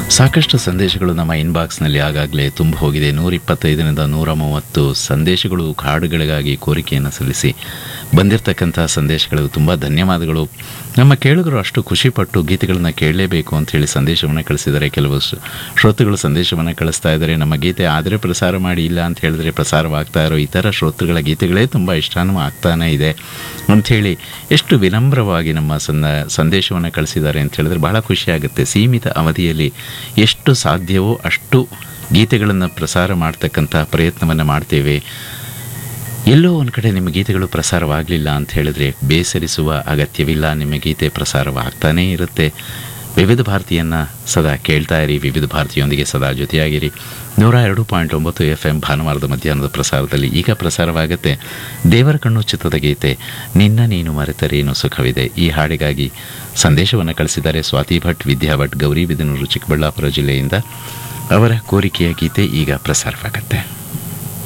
ಸಾಕಷ್ಟು ಸಂದೇಶಗಳು ನಮ್ಮ ಇನ್ಬಾಕ್ಸ್ನಲ್ಲಿ ಆಗಾಗಲೇ ತುಂಬ ಹೋಗಿದೆ ನೂರ ಇಪ್ಪತ್ತೈದರಿಂದ ನೂರ ಮೂವತ್ತು ಸಂದೇಶಗಳು ಹಾಡುಗಳಿಗಾಗಿ ಕೋರಿಕೆಯನ್ನು ಸಲ್ಲಿಸಿ ಬಂದಿರತಕ್ಕಂಥ ಸಂದೇಶಗಳು ತುಂಬ ಧನ್ಯವಾದಗಳು ನಮ್ಮ ಕೇಳುಗರು ಅಷ್ಟು ಖುಷಿಪಟ್ಟು ಗೀತೆಗಳನ್ನು ಕೇಳಲೇಬೇಕು ಅಂತ ಹೇಳಿ ಸಂದೇಶವನ್ನು ಕಳಿಸಿದ್ದಾರೆ ಕೆಲವು ಶ್ರ- ಶ್ರೋತೃಗಳು ಸಂದೇಶವನ್ನು ಕಳಿಸ್ತಾ ಇದ್ದಾರೆ ನಮ್ಮ ಗೀತೆ ಆದರೆ ಪ್ರಸಾರ ಮಾಡಿ ಇಲ್ಲ ಅಂತ ಹೇಳಿದ್ರೆ ಪ್ರಸಾರವಾಗ್ತಾ ಇರೋ ಇತರ ಶ್ರೋತೃಗಳ ಗೀತೆಗಳೇ ತುಂಬ ಇಷ್ಟನೂ ಆಗ್ತಾನೇ ಇದೆ ಅಂಥೇಳಿ ಎಷ್ಟು ವಿನಮ್ರವಾಗಿ ನಮ್ಮ ಸನ್ನ ಸಂದೇಶವನ್ನು ಕಳಿಸಿದ್ದಾರೆ ಅಂತ ಹೇಳಿದ್ರೆ ಬಹಳ ಖುಷಿಯಾಗುತ್ತೆ ಸೀಮಿತ ಅವಧಿಯಲ್ಲಿ ಎಷ್ಟು ಸಾಧ್ಯವೋ ಅಷ್ಟು ಗೀತೆಗಳನ್ನು ಪ್ರಸಾರ ಮಾಡ್ತಕ್ಕಂಥ ಪ್ರಯತ್ನವನ್ನು ಮಾಡ್ತೇವೆ ಎಲ್ಲೋ ಒಂದು ಕಡೆ ನಿಮ್ಮ ಗೀತೆಗಳು ಪ್ರಸಾರವಾಗಲಿಲ್ಲ ಅಂತ ಹೇಳಿದ್ರೆ ಬೇಸರಿಸುವ ಅಗತ್ಯವಿಲ್ಲ ನಿಮ್ಮ ಗೀತೆ ಪ್ರಸಾರವಾಗ್ತಾನೇ ಇರುತ್ತೆ ವಿವಿಧ ಭಾರತಿಯನ್ನು ಸದಾ ಕೇಳ್ತಾ ಇರಿ ವಿವಿಧ ಭಾರತಿಯೊಂದಿಗೆ ಸದಾ ಜೊತೆಯಾಗಿರಿ ನೂರ ಎರಡು ಪಾಯಿಂಟ್ ಒಂಬತ್ತು ಎಫ್ ಎಂ ಭಾನುವಾರದ ಮಧ್ಯಾಹ್ನದ ಪ್ರಸಾರದಲ್ಲಿ ಈಗ ಪ್ರಸಾರವಾಗುತ್ತೆ ದೇವರ ಕಣ್ಣು ಚಿತ್ರದ ಗೀತೆ ನಿನ್ನ ನೀನು ಮರೆತರೇನು ಸುಖವಿದೆ ಈ ಹಾಡಿಗಾಗಿ ಸಂದೇಶವನ್ನು ಕಳಿಸಿದ್ದಾರೆ ಸ್ವಾತಿ ಭಟ್ ವಿದ್ಯಾ ಭಟ್ ಗೌರಿ ಬಿದನೂರು ಚಿಕ್ಕಬಳ್ಳಾಪುರ ಜಿಲ್ಲೆಯಿಂದ ಅವರ ಕೋರಿಕೆಯ ಗೀತೆ ಈಗ ಪ್ರಸಾರವಾಗುತ್ತೆ